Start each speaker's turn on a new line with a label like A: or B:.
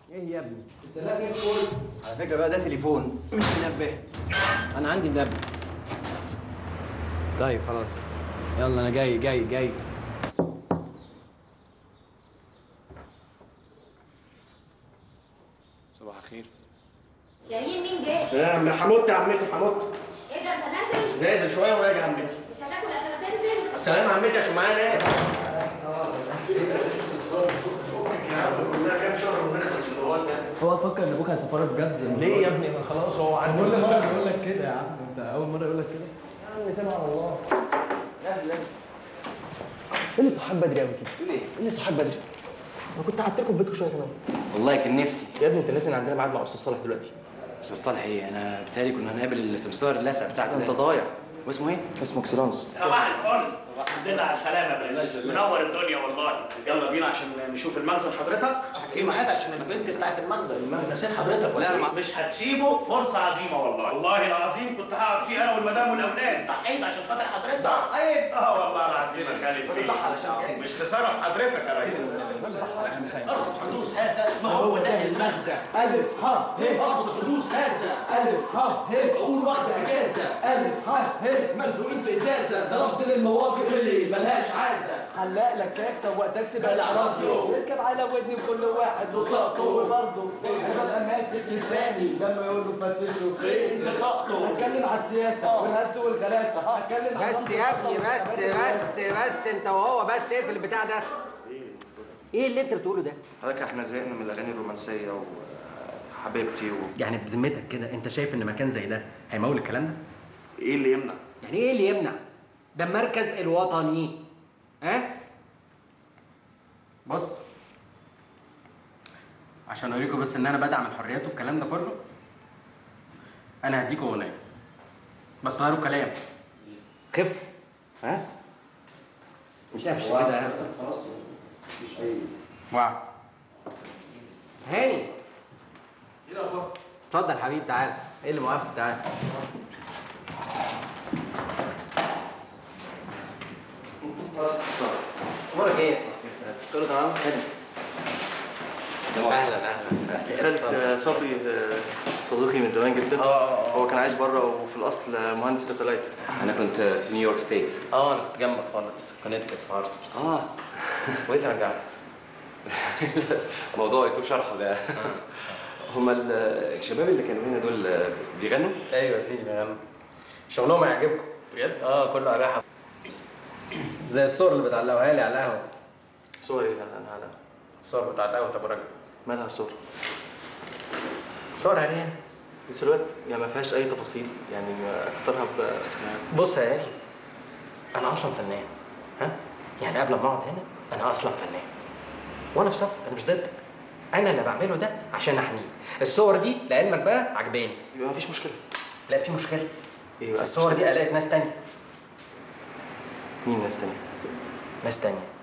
A: ايه يا ابني
B: انت لا في فول
A: على فكره بقى ده تليفون مش منبه انا عندي منبه طيب خلاص يلا انا جاي جاي جاي صباح الخير
C: شاهين مين جاي؟
B: يا عم حموت يا عمتي حموت
C: ايه ده انت نازل؟
B: نازل شويه وراجع يا عمتي
C: مش هتاكل قبل ما تنزل؟
B: سلام يا عمتي عشان معايا ناس فكك يا عم كلها كام شهر ونخلص من الوقت ده
D: هو فكر ان ابوك هيسافرك بجد
B: ليه يا ابني ما خلاص هو عندي
D: كل مره بيقول لك كده يا عم انت اول مره يقول لك كده
B: يا عم سيبها على الله اهلا
E: ايه اللي صحاك بدري قوي كده؟
A: تقول ايه
E: ايه اللي صحاك بدري؟ انا كنت قعدت لكم في بيتكم شويه كمان
A: والله كان نفسي
E: يا ابني انت ناسي ان عندنا ميعاد مع استاذ صالح دلوقتي
A: استاذ صالح ايه انا بتهيألي كنا هنقابل السمسار اللاسع بتاعك
E: انت
A: ده
E: ضايع
A: واسمه ايه
E: اسمه اكسلانس
F: صباح الفل الحمد لله على السلامة يا برنس منور الدنيا والله يلا بينا عشان نشوف المخزن حضرتك في ميعاد عشان البنت بتاعت المخزن نسيت حضرتك ولا لا مش هتسيبه فرصة عظيمة والله والله العظيم كنت هقعد فيه انا والمدام والاولاد ضحيت عشان خاطر حضرتك ضحيت اه والله العظيم يا خالد فيه مش خسارة في حضرتك يا ريس ارفض حدوث هذا ما هو ده المخزن
D: الف ح ه
F: ارفض حدوث هذا
D: الف ح ه
F: قول واحدة اجازة
D: الف ح ه
F: مزنوقين في ازازة
D: ضربت للمواقف اللي ملهاش عازه حلاق لك كاك سواق تاكسي بقى راديو اركب على ودني وكل واحد وطاقته وبرضه انا ببقى ماسك لساني لما يقولوا فتشوا
F: فين بطاقته
D: اتكلم على السياسه والهز والغلاسه اتكلم على
G: بس يا ابني بس بس بس انت وهو بس اقفل البتاع ده ايه اللي انت بتقوله ده
H: حضرتك احنا زهقنا من الاغاني الرومانسيه وحبيبتي و...
G: يعني بذمتك كده انت شايف ان مكان زي ده هيمول الكلام ده
F: ايه اللي يمنع
G: يعني ايه اللي يمنع ده المركز الوطني ها بص عشان اوريكم بس ان انا بدعم الحريات والكلام ده كله انا هديكوا اغنيه بس غيروا الكلام خف ها مش قفش كده ها
F: خلاص مفيش اي
G: وعد هاني
F: ايه الاخبار
G: اتفضل حبيبي تعال ايه اللي موقفك تعال امورك ايه كله تمام اهلا اهلا
H: خالد آه، صبري آه، صديقي من زمان جدا هو كان عايش بره وفي الاصل آه، مهندس ساتلايت
A: انا كنت في نيويورك ستيت
G: اه انا كنت جنبك خالص في كونتيكت في هارتفورد
A: اه
G: وانت رجعت
A: موضوع يطول شرحه ده هما ال- الشباب اللي كانوا هنا دول آه، بيغنوا
G: ايوه يا سيدي يا عم شغلهم هيعجبكم
H: بجد؟
G: اه كله قراحه زي الصور اللي بتعلقوها لي على القهوه
H: صور ايه انا أنا على
G: الصور بتاعت قهوه ابو راجل
H: مالها صور
G: صور يعني
H: بس الوقت يعني ما فيهاش اي تفاصيل يعني ما اكترها ب
G: بص يا هاني انا اصلا فنان ها يعني قبل ما اقعد هنا انا اصلا فنان وانا في صفك انا مش ضدك انا اللي بعمله ده عشان احميه الصور دي لعلمك بقى عجباني
H: يبقى ما فيش مشكله
G: لا في مشكله
H: ايه بقى
G: الصور دي قلقت ناس تانية
H: مين ناس تانية
G: ناس تانية